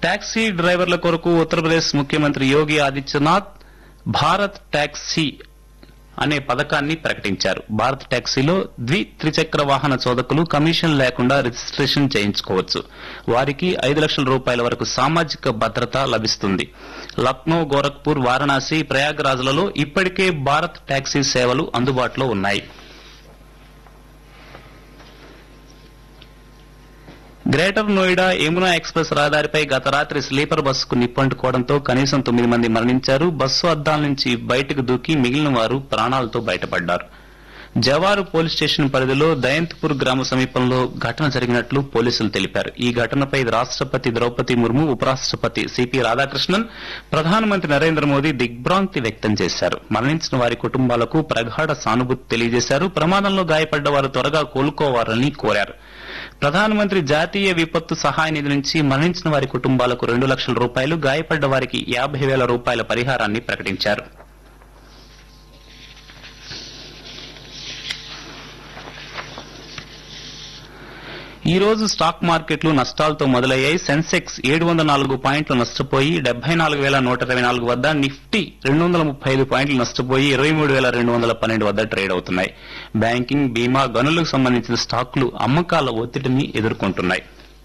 taxi డ్రైవర్ల కొరకు ఉత్తరప్రదేశ్ ముఖ్యమంత్రి యోగి ఆదిత్యనాథ్ భారత్ టాక్సీ అనే పథకాన్ని ప్రకటించారు భారత్ టాక్సీలో ద్వి త్రిచక్ర వాహన చోదకులు కమిషన్ లేకుండా రిజిస్ట్రేషన్ చేయించుకోవచ్చు వారికి ఐదు లక్షల రూపాయల వరకు సామాజిక భద్రత లభిస్తుంది లక్నో గోరఖ్పూర్ వారణాసి ప్రయాగ్రాజ్లలో ఇప్పటికే భారత్ టాక్సీ సేవలు అందుబాటులో ఉన్నాయి గ్రేటర్ నోయిడా యమునా ఎక్స్ప్రెస్ రహదారిపై గత రాత్రి స్లీపర్ బస్సుకు నిప్పంటుకోవడంతో కనీసం తొమ్మిది మంది మరణించారు బస్సు అద్దాల నుంచి బయటకు దూకి మిగిలిన వారు ప్రాణాలతో బయటపడ్డారు జవారు పోలీస్ స్టేషన్ పరిధిలో దయంత్పూర్ గ్రామ సమీపంలో ఘటన జరిగినట్లు పోలీసులు తెలిపారు ఈ ఘటనపై రాష్టపతి ద్రౌపది ముర్ము ఉపరాష్టపతి సిపి రాధాకృష్ణన్ ప్రధానమంత్రి నరేంద్ర మోదీ దిగ్భ్రాంతి వ్యక్తం చేశారు మరణించిన వారి కుటుంబాలకు ప్రగాఢ సానుభూతి తెలియజేశారు ప్రమాదంలో గాయపడ్డ వారు త్వరగా కోలుకోవాలని కోరారు ప్రధానమంత్రి జాతీయ విపత్తు సహాయ నిధి నుంచి మరణించిన వారి కుటుంబాలకు రెండు లక్షల రూపాయలు గాయపడ్డ వారికి యాభై వేల రూపాయల పరిహారాన్ని ప్రకటించారు ఈ రోజు స్టాక్ మార్కెట్లు నష్టాలతో మొదలయ్యాయి సెన్సెక్స్ ఏడు వందల నాలుగు పాయింట్లు నష్టపోయి డెబ్బై నాలుగు వేల నూట ఇరవై నాలుగు వద్ద నిఫ్టీ రెండు వందల ముప్పై ఐదు పాయింట్లు నష్టపోయి ఇరవై మూడు వేల రెండు వందల పన్నెండు వద్ద ట్రేడ్ అవుతున్నాయి బ్యాంకింగ్ బీమా గనులకు సంబంధించిన స్టాక్లు అమ్మకాల ఒత్తిడిని ఎదుర్కొంటున్నాయి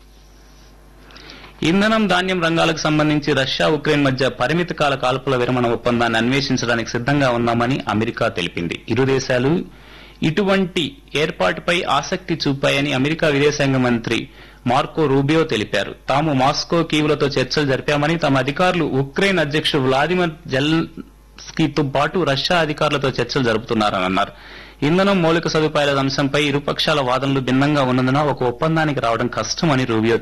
ఇంధనం ధాన్యం రంగాలకు సంబంధించి రష్యా ఉక్రెయిన్ మధ్య పరిమిత కాల కాల్పుల విరమణ ఒప్పందాన్ని అన్వేషించడానికి సిద్దంగా ఉన్నామని అమెరికా తెలిపింది ఇరు దేశాలు ఇటువంటి ఏర్పాటుపై ఆసక్తి చూపాయని అమెరికా విదేశాంగ మంత్రి మార్కో రూబియో తెలిపారు తాము మాస్కో కీవులతో చర్చలు జరిపామని తమ అధికారులు ఉక్రెయిన్ అధ్యక్షుడు వ్లాదిమిర్ జెల్స్కీతో పాటు రష్యా అధికారులతో చర్చలు జరుపుతున్నారని అన్నారు ఇంధనం మౌలిక సదుపాయాల అంశంపై ఇరుపక్షాల వాదనలు భిన్నంగా ఉన్నందున ఒక ఒప్పందానికి రావడం కష్టమని రూబియో